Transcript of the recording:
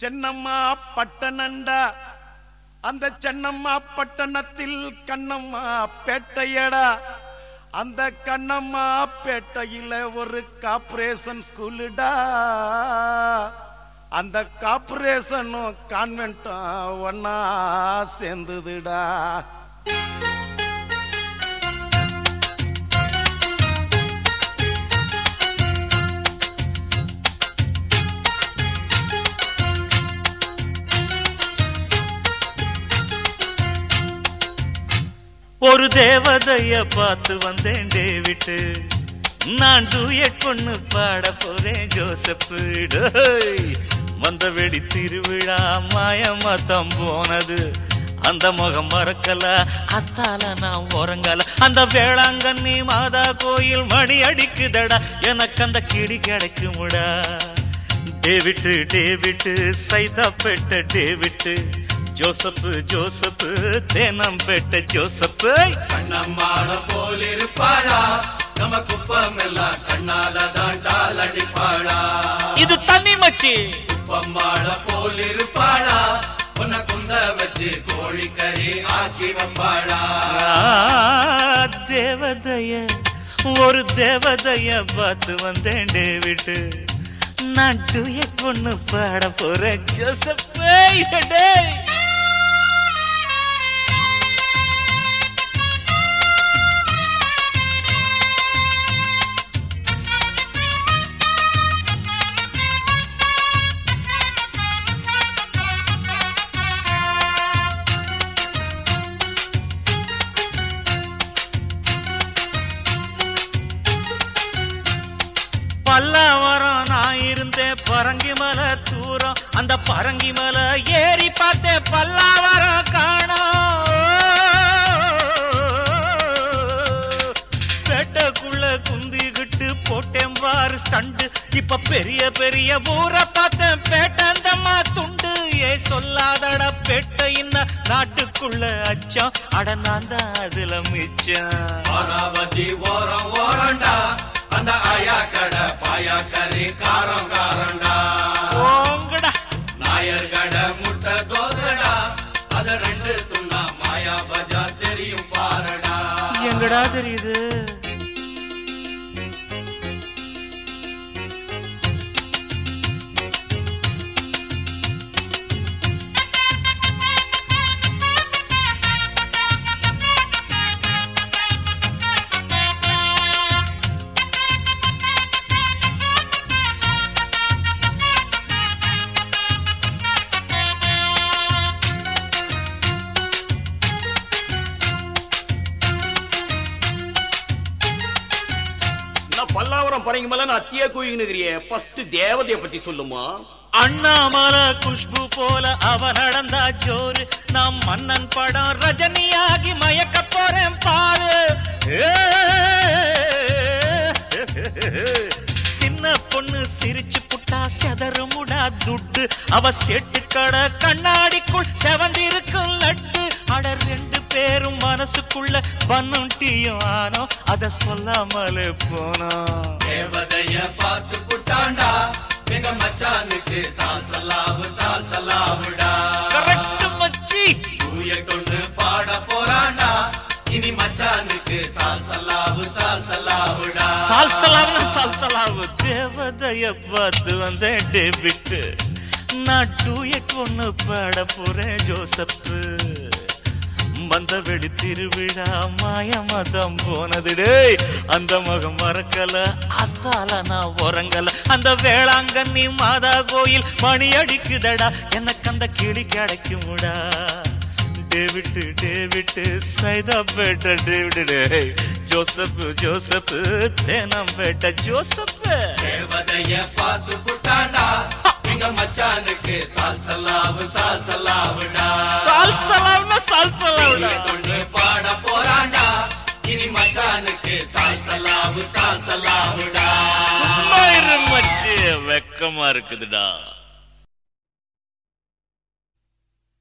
சென்னம்மா பட்டணண்டா அந்த சென்னம்மா பட்டணத்தில் கண்ணம்மா பேட்டையடா அந்த கண்ணம்மா பேட்டையில ஒரு கார்பரேஷன் ஸ்கூலுடா அந்த கார்பரேஷனும் கான்வென்ட்டும் ஒன்னா சேர்ந்ததுடா ஒரு தேவதைய பார்த்து வந்தேன் டேவிட்டு நான் டூயட் பொண்ணு பாட போறேன் ஜோசப்பு டேய். வந்த வெடி திருவிழா மாயமா தான் போனது அந்த முகம் மறக்கல அத்தால நான் உறங்கல அந்த வேளாங்கண்ணி மாதா கோயில் மணி அடிக்குதடா எனக்கு அந்த கிளி கிடைக்குமுடா David David Saidapet David Joseph Joseph Teynampet Joseph கண்ணம்மாள போல் இருப்பாளா நம்ம குப்பம் எல்லாம் கண்ணால தாண்டால் அடிப்பாளா இது தண்ணி மச்சி குப்பம்மாள போல் இருப்பாளா உன்னை குந்த வச்சு கோழிக்கறி ஆக்கி வைப்பாளா ஆ, தேவதைய ஒரு தேவதைய பார்த்து வந்தேன் டேவிட்டு நான் டூயட் பொண்ணு பாட போறேன் ஜோசப்பே டேய் பல்லாவரம் நான் இருந்தேன் பரங்கி மலை தூரம் அந்த பரங்கி மலை ஏறி பார்த்தேன் பல்லாவரம் காணோம் பேட்டைக்குள்ள குந்திக்கிட்டு போட்டேன் பாரு ஸ்டண்டு இப்ப பெரிய பெரிய ஊரை பார்த்தேன் பேட்டந்தம்மா துண்டு ஏ சொல்லாதட பேட்டை இன்ன நாட்டுக்குள்ள அச்சம் அட நான் தான் அதுல மிச்சம் அமராவதி ஓரம் ஓரண்டா அந்த ஆயா கடை பாயா கறி காரம் காரண்டா ஓங்கடா நாயர் கடை முட்டை தோசைடா அத ரெண்டு துண்ணா மாயா பஜார் தெரியும் பாருடா எங்கடா தெரியுது நான் பல்லாவரம் பறங்க மேல நான் அத்தியா கூயினுக்கிறியே ஃபர்ஸ்ட் தேவதைய பத்தி சொல்லுமா அண்ணாமலை குஷ்பு போல அவ நடந்தா ஜோரு நாம் மன்னன் படம் ரஜினியாகி மயக்க போறேன் பாரு ஏ, சின்ன பொண்ணு சிரிச்சு புட்டா செதறுமுடா துட்டு அவ செட்டு கடை கண்ணாடிக்குள் செவந்திருக்கும் லட்டு அட ரெண்டு பேரும் மனசுக்குள்ள பண்ணும் டீயும் ஆனோ அத சொல்லாமலே போனோம் தேவதைய பார்த்து புட்டாண்டா எங்க மச்சானுக்கு சால் சல்லாவு சால் சல்லாவுடா கரெக்ட் மச்சி தூய கொண்டு பாட போறாண்டா இனி மச்சானுக்கு சால் சல்லாவு சால் சல்லாவுடா சால்சலாவுன்னு சால்சலாவு தேவதைய பார்த்து வந்தேன் டேவிட் நான் டூயட் ஒண்ணு பாட போறேன் ஜோசப்பு வந்த வெடி திருவிழா மாயமதம் போனது டேய் அந்த முகம் மறக்கல அத்தால நான் உறங்கல அந்த வேளாங்கண்ணி மாதா கோயில் மணி அடிக்குதடா எனக்கு அந்த கிளி கிடைக்குமுடா David David Saidapet David டேய் Joseph Joseph Teynampet Joseph தேவதைய பார்த்து புட்டாண்டா எங்க மச்சானுக்கு சால் சல்லாவு சால் சல்லாவுடா சால்சலாவுன்னா சால்சலாவுடா தூய கொண்டு பாட போறாண்டா இனி மச்சானுக்கு சால் சல்லாவு சால் சல்லாவுடா சும்மா இரு மச்சி வெக்கமா இருக்குதுடா